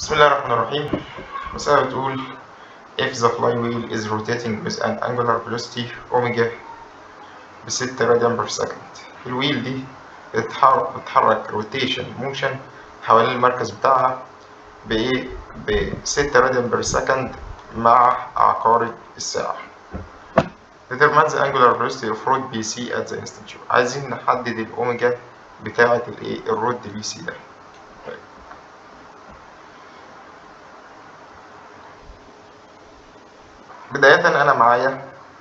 بسم الله الرحمن الرحيم مسألة بتقول if the flywheel is rotating with an angular velocity omega بستة راديان per second الويل دي بتتحرك, بتتحرك rotation motion حوالين المركز بتاعها بإيه بستة راديان per second مع عقارب الساعة determine the angular velocity of rod BC at the instant عايزين نحدد الأوميجا بتاعة الإيه الرود بي سي ده طيب. بداية أنا معايا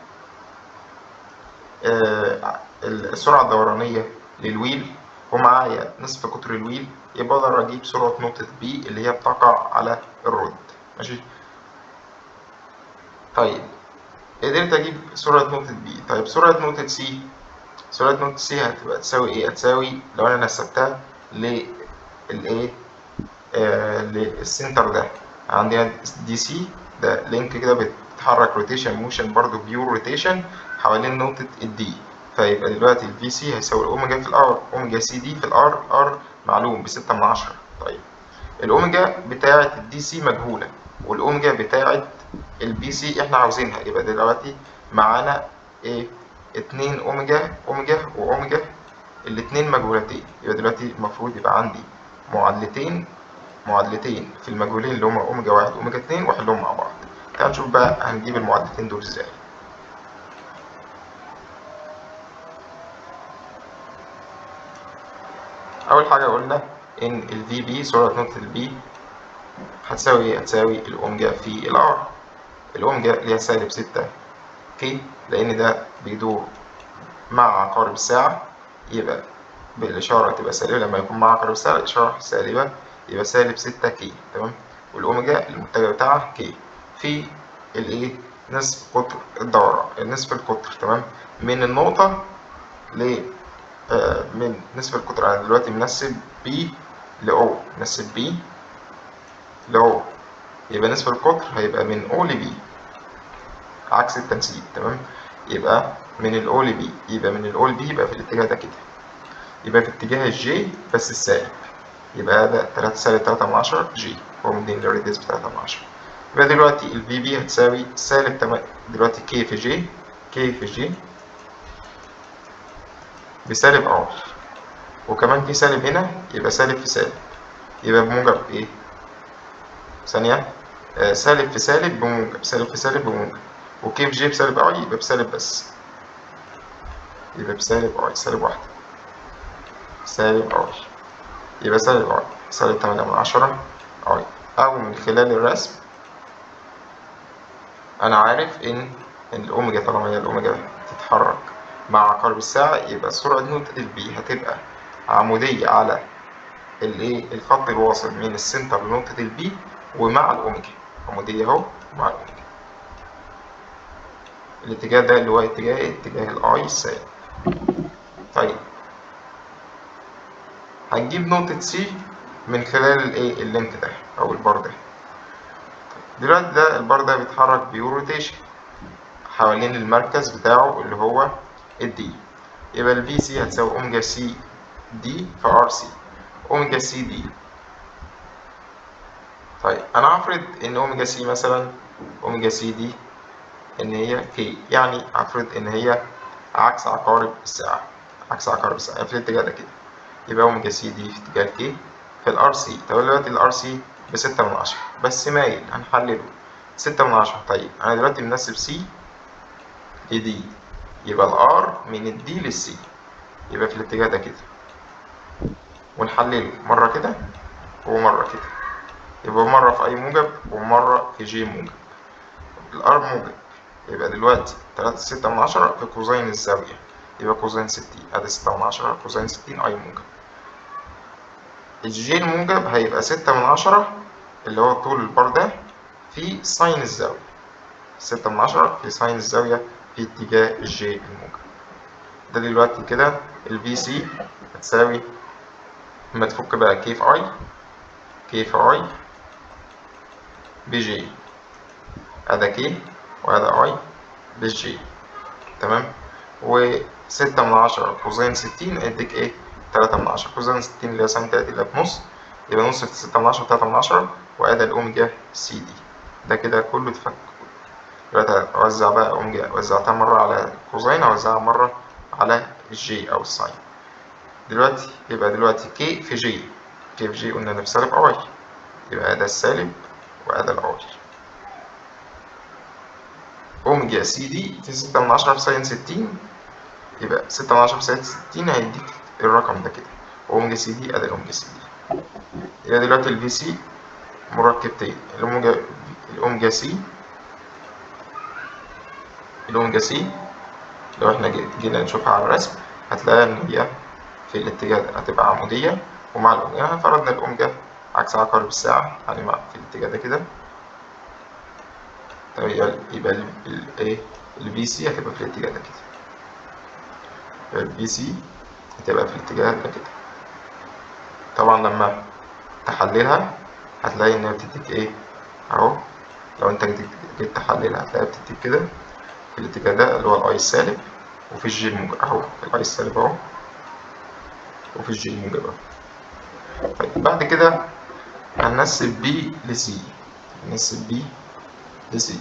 آه السرعة الدورانية للويل ومعايا نصف قطر الويل يبقى أقدر أجيب سرعة نقطة بي اللي هي بتقع على الرود ماشي طيب قدرت أجيب سرعة نقطة بي طيب سرعة نقطة سي سرعة نقطة سي هتبقى تساوي إيه؟ هتساوي لو أنا نسبتها للإيه؟ آه للسنتر ده عندنا دي سي ده لينك كده بتتحرك روتيشن موشن برضو بيور روتيشن حوالين نقطة الدي فيبقى دلوقتي الفي سي هيساوي الأوميجا في الآر أوميجا سي دي في الآر آر معلوم بستة من عشرة طيب الأوميجا بتاعة الدي سي مجهولة والأوميجا بتاعة البي سي إحنا عاوزينها يبقى دلوقتي معانا إيه؟ اتنين أوميجا أوميجا وأوميجا الاتنين مجهولتين يبقى دلوقتي المفروض يبقى عندي معادلتين معادلتين في المجهولين اللي هما أوميجا واحد وأوميجا اتنين وأحلهم مع بعض تعال نشوف بقى هنجيب المعادلتين دول ازاي أول حاجة قلنا إن ال VB سرعة نقطة ال B هتساوي إيه؟ هتساوي الأوميجا في الآر الأوميجا اللي هي سالب ستة كي لأن ده بيدور مع عقارب الساعة يبقى بالإشارة تبقى سالبة لما يكون مع عقارب الساعة الإشارة سالبة يبقى سالب ستة كي تمام والأوميجا المتجه بتاعها كي في الإيه نصف قطر الدورة نصف القطر تمام من النقطة ل آه من نصف القطر أنا دلوقتي منسب بي لأو منسب بي لأو يبقى نصف القطر هيبقى من أو لبي عكس التنسيب تمام يبقى من الأو لبي يبقى من الأو لبي يبقى في الاتجاه ده كده يبقى في اتجاه الجي بس السالب يبقى ده تلاتة سالب تلاتة من عشرة جي هو مدين الريديوس بتلاتة من عشرة يبقى دلوقتي ال في بي هتساوي سالب تمانية دلوقتي كي في جي كي في جي بسالب ار وكمان في سالب هنا يبقى سالب في سالب يبقى بموجب ايه؟ ثانية آه سالب في سالب بموجب سالب في سالب بموجب وكي في جي بسالب اي يبقى بسالب بس يبقى بسالب اي سالب واحدة سالب اي يبقى سالب اي سالب تمانية من عشرة اي أو من خلال الرسم أنا عارف إن الأوميجا طالما هي الأوميجا تتحرك مع عقارب الساعة يبقى سرعة نقطة البي هتبقى عمودية على الإيه الخط الواصل من السنتر لنقطة البي ومع الأوميجا عمودية أهو مع الأوميجا الاتجاه ده اللي هو اتجاه اتجاه الأي السالب طيب هنجيب نقطة سي من خلال الايه اللينك ده او البار ده دلوقتي ده البار ده بيتحرك بيوروتيشن حوالين المركز بتاعه اللي هو الدي يبقى الفي سي هتساوي اوميجا سي دي في ار سي اوميجا سي دي طيب انا هفرض ان اوميجا سي مثلا اوميجا سي دي ان هي كي يعني هفرض ان هي عكس عقارب الساعة عكس عقارب الساعة في الاتجاه ده كده يبقى اوميجا سي دي في اتجاه كي في الار سي طب دلوقتي الار سي بستة من عشرة بس مايل هنحلله ستة من عشرة طيب أنا دلوقتي منسب سي لدي يبقى الار من الدي للسي يبقى في الاتجاه ده كده ونحلله مرة كده ومرة كده يبقى مرة في أي موجب ومرة في جي موجب الار موجب يبقى دلوقتي تلاتة ستة من عشرة في كوزين الزاوية يبقى كوزين ستين أدي ستة من عشرة كوزين ستين أي موجب الجي الموجب هيبقى ستة من عشرة اللي هو طول البار ده في ساين الزاوية ستة من عشرة في ساين الزاوية في اتجاه الجي الموجب ده دلوقتي كده الفي سي هتساوي لما تفك بقى كي في اي كي في اي بجي ادا كي وهذا اي بالجي تمام وستة من عشرة كوزين ستين اديك ايه تلاتة من عشرة كوزين ستين اللي هي ساين تلاتة اللي بنص يبقى نص في ستة من عشرة تلاتة من عشرة وأدي الأوميجا سي دي ده كده كله اتفك دلوقتي أوزع بقى أوميجا وزعتها مرة على كوزين أوزعها مرة على الجي أو الساين دلوقتي يبقى دلوقتي كي في جي كي في جي قلنا إن بسالب أي يبقى ده السالب وأدا الأي أوميجا سي دي في ستة من عشرة في ساين ستين يبقى ستة من عشرة في ساين ستين هيديك الرقم ده كده أوميجا سي دي أدا الأوميجا سي دي يبقى دلوقتي الفي سي مركبتين الأوميجا الأوميجا سي الأوميجا سي لو احنا جينا نشوفها على الرسم هتلاقي إن هي في الاتجاه ده هتبقى عمودية ومع الأوميجا فرضنا الأوميجا عكس عقارب الساعة يعني مع في الاتجاه ده كده طب يبقى ال ايه البي سي هتبقى في الاتجاه ده كده يبقى البي سي هتبقى في الاتجاه ده كده طبعا لما تحللها هتلاقي إنها بتديك إيه أهو لو أنت جيت تحللها هتلاقيها بتديك كده في الاتجاه ده اللي هو الأي السالب وفي الجي الموجب أهو الأي السالب أهو وفي الجي الموجب أهو طيب بعد كده هننسب بي لسي ننسب بي لسي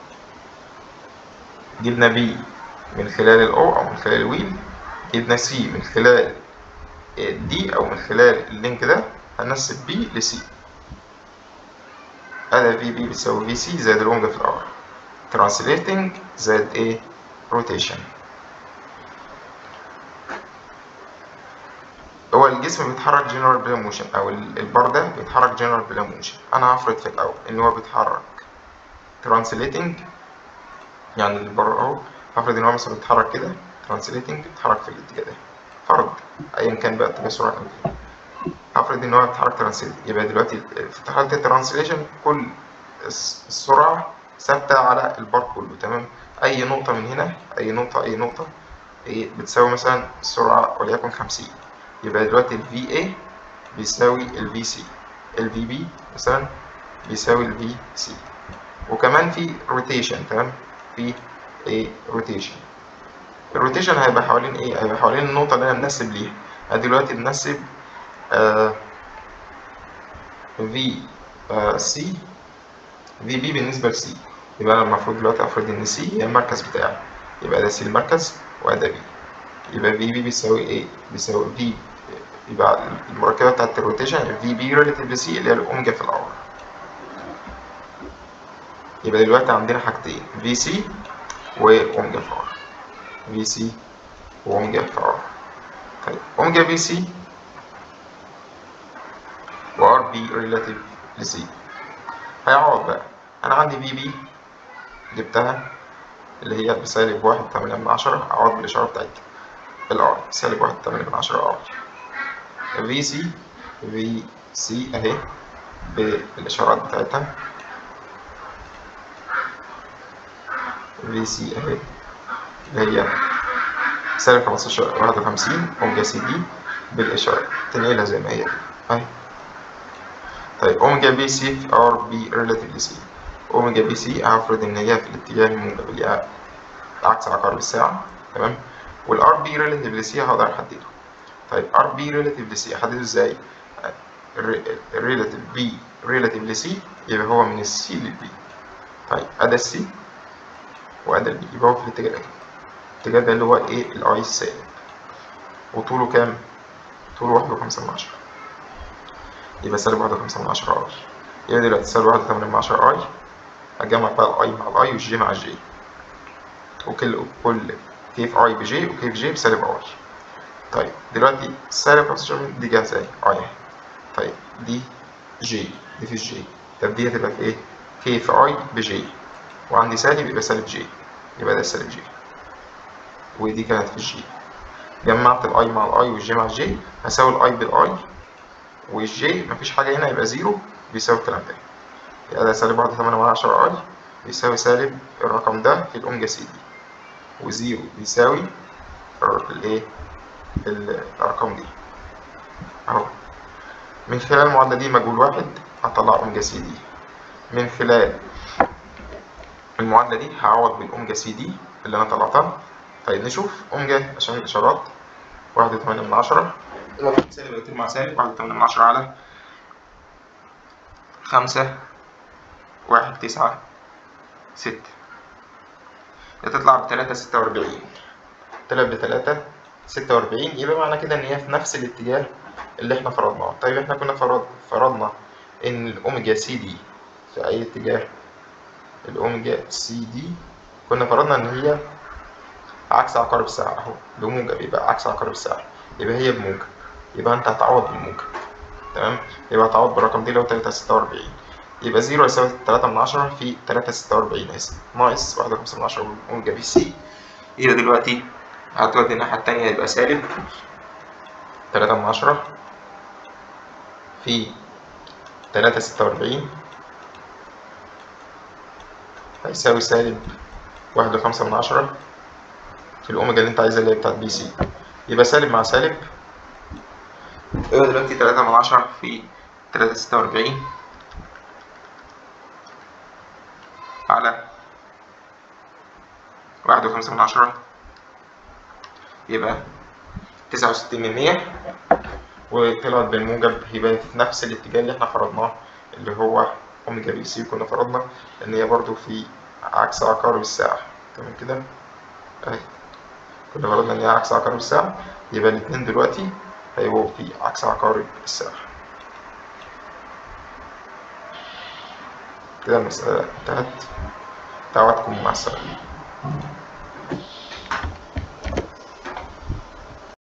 جبنا بي من خلال الأو أو من خلال الويل جبنا سي من خلال دي أو من خلال اللينك ده هننسب بي لسي هذا في بي بتساوي في سي زائد الأوميجا في الآر ترانسليتنج زائد ايه روتيشن هو الجسم بيتحرك جنرال بلا موشن او البار ده بيتحرك جنرال بلا موشن انا هفرض في الاول ان هو بيتحرك ترانسليتنج يعني البار اهو هفرض ان هو مثلا بيتحرك كده ترانسليتنج بيتحرك في الاتجاه ده فرض ايا كان بقى اتجاه سرعه كام هفرض ان هو بيتحرك ترانسليت يبقى دلوقتي في حاله الترانسليشن كل السرعه ثابته على البار كله تمام اي نقطه من هنا اي نقطه اي نقطه ايه بتساوي مثلا السرعه وليكن 50 يبقى دلوقتي ال VA بيساوي ال VC ال VB مثلا بيساوي ال VC وكمان في روتيشن تمام في ايه روتيشن الروتيشن هيبقى حوالين ايه هيبقى حوالين النقطة اللي انا منسب ليها انا دلوقتي بنسب آه في آه سي في بي بالنسبة لسي يبقى انا المفروض دلوقتي افرض ان سي هي المركز بتاعي يبقى ده سي المركز وده بي يبقى في بي بيساوي ايه بيساوي في يبقى المركبة بتاعت الروتيشن في بي ريلاتيف لسي اللي هي الأوميجا في الأور يبقى دلوقتي عندنا حاجتين في سي وأوميجا في ار في سي وأوميجا في ار طيب أوميجا في سي وار بي ريلاتيف لسي هيعوض بقى أنا عندي في بي جبتها اللي هي بسالب واحد تمانية من عشرة أعوض بالإشارة بتاعتها الار سالب واحد تمانية من عشرة ار في سي في سي اهي بالاشارات بتاعتها في سي اهي اللي هي سالب خمستاشر واحد وخمسين اوميجا سي دي بالاشارة تنقلها زي ما هي اهي طيب اوميجا بي سي في ار بي ريلاتيف لسي اوميجا بي سي هفرض ان هي في الاتجاه الموجب اللي هي عكس عقارب الساعة تمام والار بي ريلاتيف لسي هقدر احدده طيب ار بي ريلاتيف لسي احدده ازاي الريلاتيف بي ريلاتيف لسي يبقى هو من السي للبي طيب ادي السي وادي البي يبقى هو في الاتجاه ده الاتجاه ده اللي هو ايه الاي السالب وطوله كام طوله واحد وخمسة من عشرة يبقى سالب واحد وخمسة من عشرة اي يبقى دلوقتي سالب واحد وثمانية من عشرة اي هجمع بقى الاي مع الاي والجي مع الجي وكل كل كيف اي بجي وكيف جي بسالب اي طيب دلوقتي سالب 15 دي جاهزة اهي اي طيب دي جي دي في الجي طب دي هتبقى في ايه؟ كي في اي بجي وعندي سالب يبقى سالب جي يبقى ده سالب جي ودي كانت في الجي جمعت الاي مع الاي والجي مع الجي هساوي الاي بالاي والجي مفيش حاجة هنا يبقى زيرو بيساوي الكلام ده يبقى ده سالب واحد وثمانية من عشرة اي بيساوي سالب الرقم ده في الأوميجا سي دي وزيرو بيساوي الايه الأرقام دي أهو من خلال المعادلة دي مجهول واحد هطلع أوميجا سي دي من خلال المعادلة دي هعوض بالأوميجا سي دي اللي أنا طلعتها طيب نشوف أوميجا عشان الإشارات واحد وثمانية من عشرة المفروض سالب يطير مع سالب واحد وثمانية من عشرة على خمسة واحد تسعة ستة هتطلع بتلاتة ستة وأربعين طلعت بتلاتة ستة وأربعين يبقى معنى كده إن هي في نفس الاتجاه اللي إحنا فرضناه طيب إحنا كنا فرض فرضنا إن الأوميجا سي دي في أي اتجاه الأوميجا سي دي كنا فرضنا إن هي عكس عقارب الساعة أهو بموجب يبقى عكس عقارب الساعة يبقى هي بموجب يبقى أنت هتعوض بالموجب تمام يبقى هتعوض بالرقم دي اللي هو تلاتة ستة وأربعين يبقى زيرو يساوي تلاتة من عشرة في تلاتة ستة وأربعين آسف ناقص واحد وخمسة من عشرة أوميجا بي سي يبقى دلوقتي هتودي الناحية التانية يبقى سالب تلاتة من عشرة في تلاتة ستة وأربعين هيساوي سالب واحد وخمسة من عشرة في الأوميجا اللي أنت عايزها اللي هي بتاعت بي سي يبقى سالب مع سالب يبقى دلوقتي تلاتة من عشرة في تلاتة ستة وأربعين على واحد وخمسة من عشرة يبقى تسعة وستين من مية وطلعت بالموجب يبقى في نفس الاتجاه اللي احنا فرضناه اللي هو أوميجا بي سي كنا فرضنا إن هي برضو في عكس عقارب الساعة تمام كده أهي كنا فرضنا إن هي عكس عقارب الساعة يبقى الاتنين دلوقتي هيبقوا في عكس عقارب الساعة كده المسألة انتهت دعواتكم مع السلامة